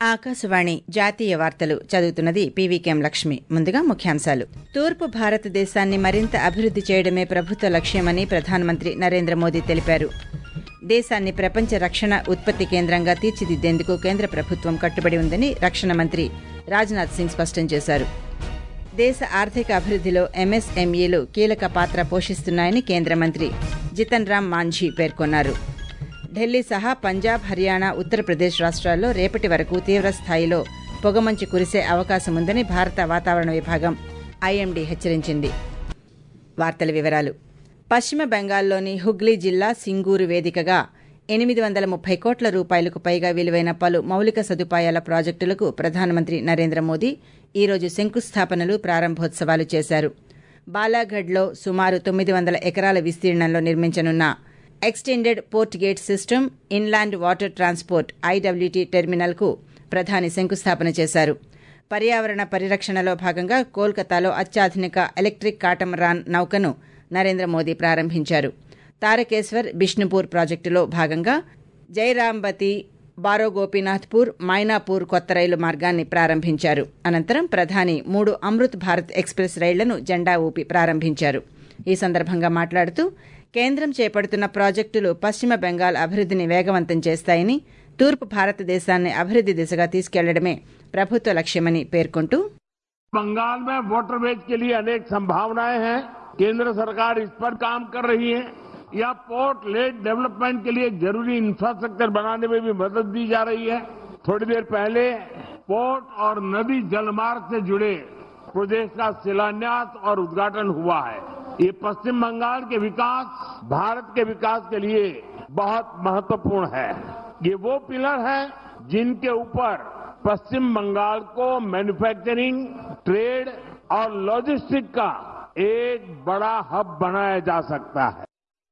ఆకాశవాణి జాతీయ వార్తలు చదువుతున్నది పీవీకేఎం లక్ష్మి ముందుగా ముఖ్యాంశాలు తూర్పు భారతదేశాన్ని మరింత అభివృద్ది చేయడమే ప్రభుత్వ లక్ష్యమని ప్రధానమంత్రి నరేంద్ర మోదీ తెలిపారు దేశాన్ని ప్రపంచ రక్షణ ఉత్పత్తి కేంద్రంగా తీర్చిదిద్దేందుకు కేంద్ర ప్రభుత్వం కట్టుబడి ఉందని రక్షణ మంత్రి రాజ్నాథ్ సింగ్ స్పష్టం చేశారు దేశ ఆర్థిక అభివృద్దిలో ఎంఎస్ఎంఈలు కీలక పాత్ర పోషిస్తున్నాయని కేంద్ర మంత్రి జితన్ రామ్ మాంఝీ పేర్కొన్నారు ఢిల్లీ సహా పంజాబ్ హర్యానా ఉత్తరప్రదేశ్ రాష్ట్రాల్లో రేపటి వరకు తీవ్రస్థాయిలో పొగమంచు కురిసే అవకాశం ఉందని భారత వాతావరణ విభాగం ఐఎండీ హెచ్చరించింది వార్తల వివరాలు పశ్చిమ బెంగాల్లోని హుగ్లీ జిల్లా సింగూరు వేదికగా ఎనిమిది వందల ముప్పై కోట్ల రూపాయలకు పైగా విలువైన పలు మౌలిక సదుపాయాల ప్రాజెక్టులకు ప్రధానమంత్రి నరేంద్ర మోదీ ఈరోజు శంకుస్థాపనలు ప్రారంభోత్సవాలు చేశారు బాలాఘడ్లో సుమారు తొమ్మిది వందల ఎకరాల విస్తీర్ణంలో నిర్మించనున్న extended port gate system inland water transport IWT టెర్మినల్కు ప్రధాని శంకుస్థాపన చేశారు పర్యావరణ పరిరక్షణలో భాగంగా కోల్కతాలో అత్యాధునిక ఎలక్ట్రిక్ కాటమరాన్ నౌకను నరేంద్ర మోదీ ప్రారంభించారు తారకేశ్వర్ బిష్ణుపూర్ ప్రాజెక్టులో భాగంగా జైరాంబతి బారోగోపీనాథ్పూర్ మైనాపూర్ కొత్త రైలు మార్గాన్ని ప్రారంభించారు అనంతరం ప్రధాని మూడు అమృత్ భారత్ ఎక్స్ప్రెస్ రైళ్లను జెండా ఊపి ప్రారంభించారు ఈ సందర్భంగా మాట్లాడుతూ కేంద్రం చేపడుతున్న ప్రాజెక్టులు పశ్చిమ బెంగాల్ అభివృద్దిని వేగవంతం చేస్తాయని తూర్పు భారతదేశాన్ని అభివృద్ది దిశగా తీసుకెళ్లడమే ప్రభుత్వ లక్ష్యమని పేర్కొంటూ बंगाल में वाटरवेज के लिए अनेक संभावनाएं हैं केंद्र सरकार इस पर काम कर रही है या पोर्ट लेड डेवलपमेंट के लिए जरूरी इंफ्रास्ट्रक्चर बनाने में भी मदद दी जा रही है थोड़ी देर पहले पोर्ट और नदी जलमार्ग से जुड़े प्रोजेक्ट का शिलान्यास और उद्घाटन हुआ है ये पश्चिम बंगाल के विकास भारत के विकास के लिए बहुत महत्वपूर्ण है ये वो पिलर है जिनके ऊपर पश्चिम बंगाल को मैन्युफैक्चरिंग ट्रेड और लॉजिस्टिक का एक बड़ा हब बनाया जा सकता है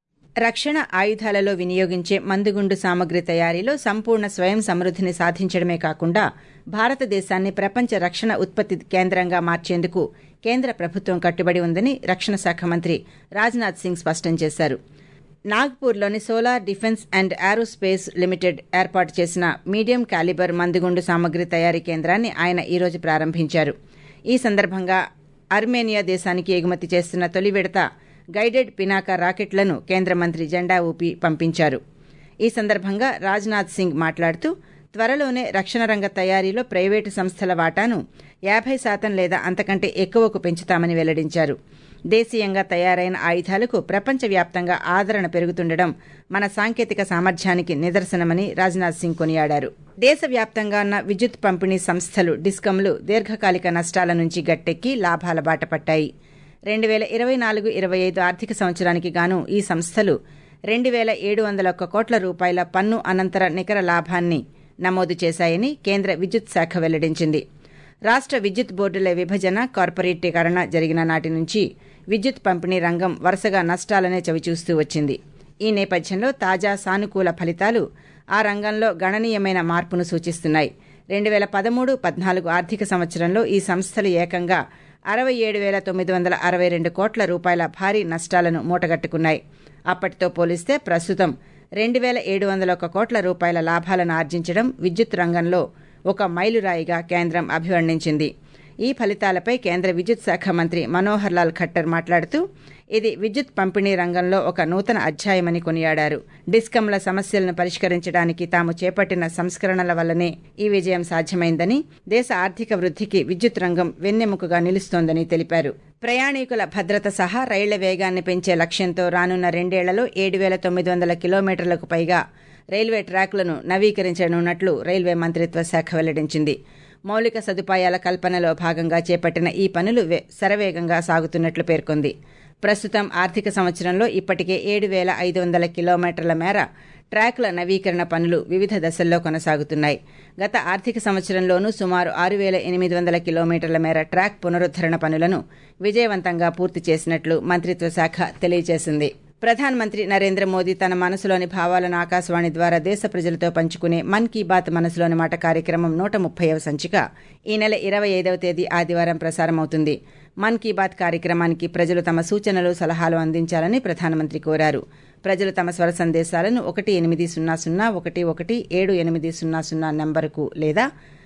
రక్షణ ఆయుధాలలో వినియోగించే మందుగుండు సామగ్రి తయారీలో సంపూర్ణ స్వయం సమృద్దిని సాధించడమే కాకుండా భారతదేశాన్ని ప్రపంచ రక్షణ ఉత్పత్తి కేంద్రంగా మార్చేందుకు కేంద్ర ప్రభుత్వం కట్టుబడి ఉందని రక్షణ శాఖ మంత్రి రాజ్నాథ్ సింగ్ స్పష్టం చేశారు నాగ్పూర్లోని Solar Defence and Aerospace Limited ఏర్పాటు చేసిన మీడియం కాలిబర్ మందుగుండు సామగ్రి తయారీ కేంద్రాన్ని ఆయన ఈరోజు ప్రారంభించారు ఈ సందర్భంగా అర్మేనియా దేశానికి ఎగుమతి చేస్తున్న తొలి విడత గైడెడ్ పినాకా రాకెట్లను కేంద్ర మంత్రి జెండా ఊపి పంపించారు ఈ సందర్భంగా రాజ్నాథ్ సింగ్ మాట్లాడుతూ త్వరలోనే రక్షణ రంగ తయారీలో ప్రైవేటు సంస్థల వాటాను యాభై శాతం లేదా అంతకంటే ఎక్కువకు పెంచుతామని వెల్లడించారు దేశీయంగా తయారైన ఆయుధాలకు ప్రపంచవ్యాప్తంగా ఆదరణ పెరుగుతుండడం మన సాంకేతిక సామర్థ్యానికి నిదర్శనమని రాజ్నాథ్ సింగ్ కొనియాడారు దేశవ్యాప్తంగా ఉన్న విద్యుత్ పంపిణీ సంస్థలు డిస్కంలు దీర్ఘకాలిక నష్టాల నుంచి గట్టెక్కి లాభాల బాట పట్టాయి రెండు వేల ఇరవై నాలుగు ఇరవై ఐదు ఆర్థిక సంవత్సరానికి గాను ఈ సంస్థలు రెండు వేల ఏడు వందల ఒక్క కోట్ల రూపాయల పన్ను అనంతర నికర లాభాన్ని నమోదు చేశాయని కేంద్ర విద్యుత్ శాఖ వెల్లడించింది రాష్ట విద్యుత్ బోర్డుల విభజన కార్పొరేటీకరణ జరిగిన నాటి నుంచి విద్యుత్ పంపిణీ రంగం వరుసగా నష్టాలనే చవిచూస్తూ వచ్చింది ఈ నేపథ్యంలో తాజా సానుకూల ఫలితాలు ఆ రంగంలో గణనీయమైన మార్పును సూచిస్తున్నాయి రెండు వేల పదమూడు పద్నాలుగు ఆర్థిక సంవత్సరంలో ఈ సంస్థలు ఏకంగా అరవై ఏడు వేల తొమ్మిది వందల అరవై రెండు కోట్ల రూపాయల భారీ నష్టాలను మూటగట్టుకున్నాయి అప్పటితో పోలిస్తే ప్రస్తుతం రెండు వేల ఏడు వందల ఒక కోట్ల రూపాయల లాభాలను ఆర్జించడం విద్యుత్ రంగంలో ఒక మైలురాయిగా కేంద్రం అభివర్ణించింది ఈ ఫలితాలపై కేంద్ర విద్యుత్ శాఖ మంత్రి మనోహర్ లాల్ ఖట్టర్ మాట్లాడుతూ ఇది విద్యుత్ పంపిణీ రంగంలో ఒక నూతన అధ్యాయమని కొనియాడారు డిస్కంల సమస్యలను పరిష్కరించడానికి తాము చేపట్టిన సంస్కరణల వల్లనే ఈ విజయం సాధ్యమైందని దేశ ఆర్థిక వృద్ధికి విద్యుత్ రంగం వెన్నెముకగా నిలుస్తోందని తెలిపారు ప్రయాణికుల భద్రత సహా రైళ్ల వేగాన్ని పెంచే లక్ష్యంతో రానున్న రెండేళ్లలో ఏడు వేల తొమ్మిది వందల కిలోమీటర్లకు పైగా రైల్వే ట్రాక్లను నవీకరించనున్నట్లు రైల్వే మంత్రిత్వ శాఖ వెల్లడించింది మౌలిక సదుపాయాల కల్పనలో భాగంగా చేపట్టిన ఈ పనులు శరవేగంగా సాగుతున్నట్లు పేర్కొంది ప్రస్తుతం ఆర్థిక సంవత్సరంలో ఇప్పటికే ఏడు వేల ఐదు వందల కిలోమీటర్ల మేర ట్రాక్ల నవీకరణ పనులు వివిధ దశల్లో కొనసాగుతున్నాయి గత ఆర్థిక సంవత్సరంలోనూ సుమారు ఆరు వేల ఎనిమిది వందల కిలోమీటర్ల మేర ట్రాక్ పునరుద్దరణ పనులను విజయవంతంగా పూర్తి చేసినట్లు మంత్రిత్వ శాఖ తెలియజేసింది ప్రధానమంత్రి నరేంద్ర మోదీ తన మనసులోని భావాలను ఆకాశవాణి ద్వారా దేశ ప్రజలతో పంచుకునే మన్ కీ బాత్ మనసులోని మాట కార్యక్రమం నూట ముప్పైవ సంచిక ఈ నెల ఇరవై ఐదవ తేదీ ఆదివారం ప్రసారమవుతుంది మన్ కీ బాత్ కార్యక్రమానికి ప్రజలు తమ సూచనలు సలహాలు అందించాలని ప్రధానమంత్రి కోరారు ప్రజలు తమ స్వర సందేశాలను ఒకటి ఎనిమిది సున్నా సున్నా ఒకటి ఒకటి ఏడు ఎనిమిది సున్నా సున్నా నంబరుకు లేదా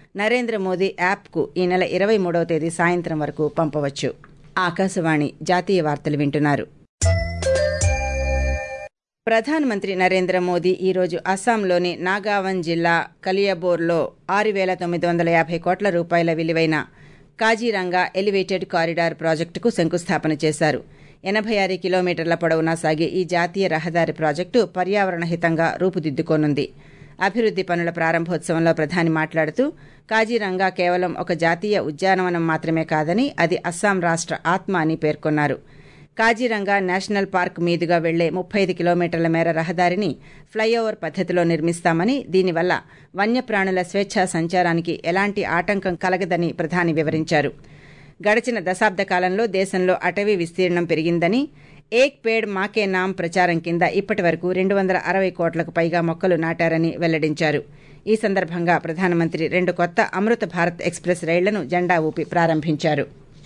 నరేంద్ర మోదీ యాప్కు ఈ నెల ఇరవై మూడవ తేదీ సాయంత్రం వరకు పంపవచ్చు ఆకాశవాణి జాతీయ వార్తలు వింటున్నారు ప్రధానమంత్రి నరేంద్ర మోదీ ఈరోజు అస్సాంలోని నాగావన్ జిల్లా కలియబోర్లో ఆరు వేల తొమ్మిది వందల యాభై కోట్ల రూపాయల విలువైన కాజీరంగా ఎలివేటెడ్ కారిడార్ ప్రాజెక్టుకు శంకుస్థాపన చేశారు ఎనభై ఆరు కిలోమీటర్ల పొడవునా సాగే ఈ జాతీయ రహదారి ప్రాజెక్టు పర్యావరణ హితంగా రూపుదిద్దుకోనుంది అభివృద్ది పనుల ప్రారంభోత్సవంలో ప్రధాని మాట్లాడుతూ కాజీరంగా కేవలం ఒక జాతీయ ఉద్యానవనం మాత్రమే కాదని అది అస్సాం రాష్ట్ర ఆత్మ అని పేర్కొన్నారు కాజీరంగా నేషనల్ పార్క్ మీదుగా వెళ్లే ముప్పై ఐదు కిలోమీటర్ల మేర రహదారిని ఫ్లైఓవర్ పద్దతిలో నిర్మిస్తామని దీనివల్ల వన్యప్రాణుల స్వేచ్ఛా సంచారానికి ఎలాంటి ఆటంకం కలగదని ప్రధాని వివరించారు గడిచిన దశాబ్ద కాలంలో దేశంలో అటవీ విస్తీర్ణం పెరిగిందని ఏక్ పేడ్ మాకే నామ్ ప్రచారం కింద ఇప్పటి వరకు రెండు వందల అరవై కోట్లకు పైగా మొక్కలు నాటారని వెల్లడించారు ఈ సందర్భంగా ప్రధానమంత్రి రెండు కొత్త అమృత భారత్ ఎక్స్ప్రెస్ రైళ్లను జెండా ఊపి ప్రారంభించారు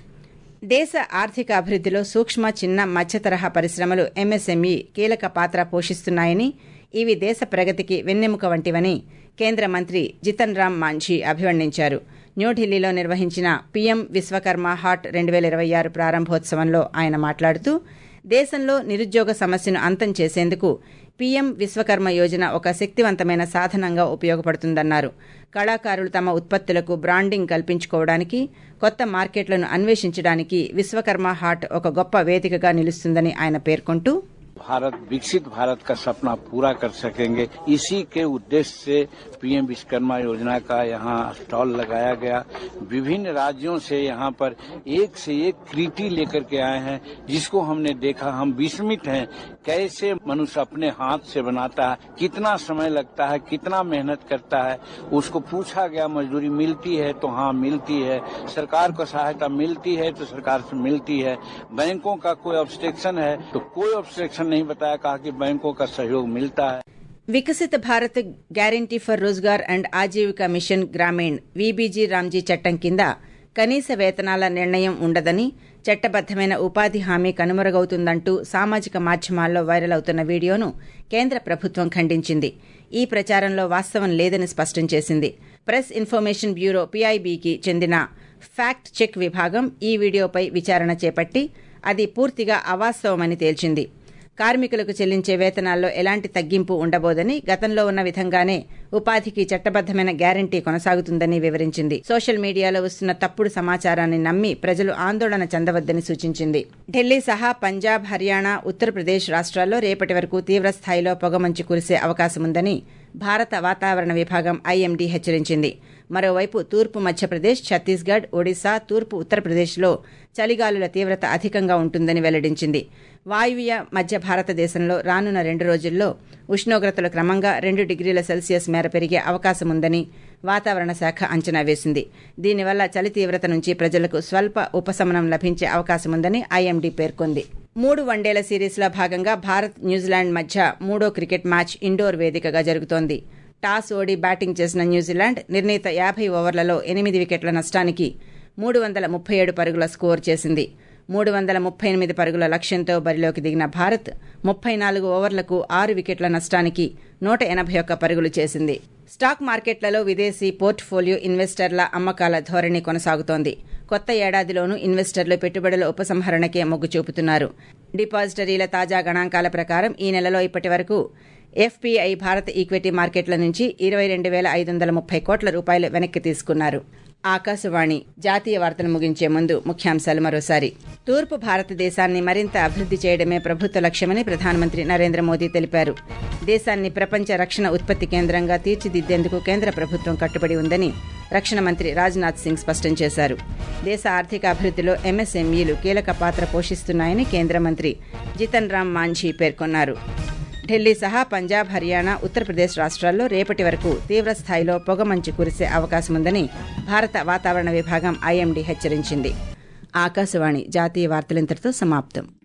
దేశ ఆర్థిక అభివృద్దిలో సూక్ష్మ చిన్న మధ్య తరహా పరిశ్రమలు ఎంఎస్ఎంఈ కీలక పాత్ర పోషిస్తున్నాయని ఇవి దేశ ప్రగతికి వెన్నెముక వంటివని కేంద్ర మంత్రి జితన్ రామ్ మాంఝీ అభివర్ణించారు న్యూఢిల్లీలో నిర్వహించిన పీఎం విశ్వకర్మ హాట్ రెండు వేల ఇరవై ఆరు ప్రారంభోత్సవంలో ఆయన మాట్లాడుతూ దేశంలో నిరుద్యోగ సమస్యను అంతం చేసేందుకు పీఎం విశ్వకర్మ యోజన ఒక శక్తివంతమైన సాధనంగా ఉపయోగపడుతుందన్నారు కళాకారులు తమ ఉత్పత్తులకు బ్రాండింగ్ కల్పించుకోవడానికి కొత్త మార్కెట్లను అన్వేషించడానికి విశ్వకర్మ హాట్ ఒక గొప్ప వేదికగా నిలుస్తుందని ఆయన పేర్కొంటూ भारत विकसित भारत का सपना पूरा कर सकेंगे इसी के उद्देश्य से पीएम विश्वकर्मा योजना का यहाँ स्टॉल लगाया गया विभिन्न राज्यों से यहाँ पर एक से एक कृति लेकर के आए हैं जिसको हमने देखा हम विस्मित हैं कैसे मनुष्य अपने हाथ से बनाता है कितना समय लगता है कितना मेहनत करता है उसको पूछा गया मजदूरी मिलती है तो हाँ मिलती है सरकार को सहायता मिलती है तो सरकार से मिलती है बैंकों का कोई ऑब्स्ट्रक्शन है तो कोई ऑब्स्ट्रक्शन नहीं बताया कहा कि बैंकों का सहयोग मिलता है Viksit Bharat guarantee for Rozgar and Aajeevika mission Gramin VBG Ramji చట్టం కింద కనీస వేతనాల నిర్ణయం ఉండదని చట్టబద్దమైన ఉపాధి హామీ కనుమరుగవుతుందంటూ సామాజిక మాధ్యమాల్లో వైరల్ అవుతున్న వీడియోను కేంద్ర ప్రభుత్వం ఖండించింది ఈ ప్రచారంలో వాస్తవం లేదని స్పష్టం చేసింది ప్రెస్ ఇన్ఫర్మేషన్ బ్యూరో పీఐబీకి చెందిన ఫ్యాక్ట్ చెక్ విభాగం ఈ వీడియోపై విచారణ చేపట్టి అది పూర్తిగా అవాస్తవమని తేల్చింది కార్మికులకు చెల్లించే వేతనాల్లో ఎలాంటి తగ్గింపు ఉండబోదని గతంలో ఉన్న విధంగానే ఉపాధికి చట్టబద్దమైన గ్యారంటీ కొనసాగుతుందని వివరించింది సోషల్ మీడియాలో వస్తున్న తప్పుడు సమాచారాన్ని నమ్మి ప్రజలు ఆందోళన చెందవద్దని సూచించింది ఢిల్లీ సహా పంజాబ్ హర్యానా ఉత్తరప్రదేశ్ రాష్ట్రాల్లో రేపటి వరకు తీవ్రస్థాయిలో పొగమంచు కురిసే అవకాశముందని భారత వాతావరణ విభాగం ఐఎండీ హెచ్చరించింది మరోవైపు తూర్పు మధ్యప్రదేశ్ ఛత్తీస్గఢ్ ఒడిశా తూర్పు ఉత్తరప్రదేశ్లో చలిగాలుల తీవ్రత అధికంగా ఉంటుందని వెల్లడించింది వాయువ్య మధ్య భారతదేశంలో రానున్న రెండు రోజుల్లో ఉష్ణోగ్రతలు క్రమంగా రెండు డిగ్రీల సెల్సియస్ మేర పెరిగే అవకాశముందని వాతావరణ శాఖ అంచనా వేసింది దీనివల్ల చలి తీవ్రత నుంచి ప్రజలకు స్వల్ప ఉపశమనం లభించే అవకాశముందని ఐఎండీ పేర్కొంది మూడు వన్డేల సిరీస్లో భాగంగా భారత్ న్యూజిలాండ్ మధ్య మూడో క్రికెట్ మ్యాచ్ ఇండోర్ వేదికగా జరుగుతోంది టాస్ ఓడి బ్యాటింగ్ చేసిన న్యూజిలాండ్ నిర్ణీత యాభై ఓవర్లలో ఎనిమిది వికెట్ల నష్టానికి మూడు వందల ముప్పై ఏడు పరుగుల స్కోర్ చేసింది మూడు వందల ముప్పై ఎనిమిది పరుగుల లక్ష్యంతో బరిలోకి దిగిన భారత్ ముప్పై నాలుగు ఓవర్లకు ఆరు వికెట్ల నష్టానికి నూట ఎనభై ఒక్క పరుగులు చేసింది స్టాక్ మార్కెట్లలో విదేశీ పోర్ట్ఫోలియో ఇన్వెస్టర్ల అమ్మకాల ధోరణి కొనసాగుతోంది కొత్త ఏడాదిలోనూ ఇన్వెస్టర్లు పెట్టుబడుల ఉపసంహరణకే మొగ్గు చూపుతున్నారు డిపాజిటరీల తాజా గణాంకాల ప్రకారం ఈ నెలలో ఇప్పటి వరకు ఎఫ్పీఐ భారత ఈక్విటీ మార్కెట్ల నుంచి ఇరవై రెండు వేల ఐదు వందల ముప్పై కోట్ల రూపాయలు వెనక్కి తీసుకున్నారు ఆకాశవాణి జాతీయ వార్తలు ముగించే ముందు ముఖ్యాంశాలు మరోసారి తూర్పు భారతదేశాన్ని మరింత అభివృద్ది చేయడమే ప్రభుత్వ లక్ష్యమని ప్రధానమంత్రి నరేంద్ర మోదీ తెలిపారు దేశాన్ని ప్రపంచ రక్షణ ఉత్పత్తి కేంద్రంగా తీర్చిదిద్దేందుకు కేంద్ర ప్రభుత్వం కట్టుబడి ఉందని రక్షణ మంత్రి రాజ్నాథ్ సింగ్ స్పష్టం చేశారు దేశ ఆర్థిక అభివృద్దిలో ఎంఎస్ఎంఈలు కీలక పాత్ర పోషిస్తున్నాయని కేంద్ర మంత్రి జితన్ రామ్ మాంఝీ పేర్కొన్నారు ఢిల్లీ సహా పంజాబ్ హర్యానా ఉత్తరప్రదేశ్ రాష్ట్రాల్లో రేపటి వరకు తీవ్రస్థాయిలో పొగమంచు కురిసే అవకాశముందని భారత వాతావరణ విభాగం ఐఎండీ హెచ్చరించింది ఆకాశవాణి జాతీయ వార్తలింతటితో సమాప్తం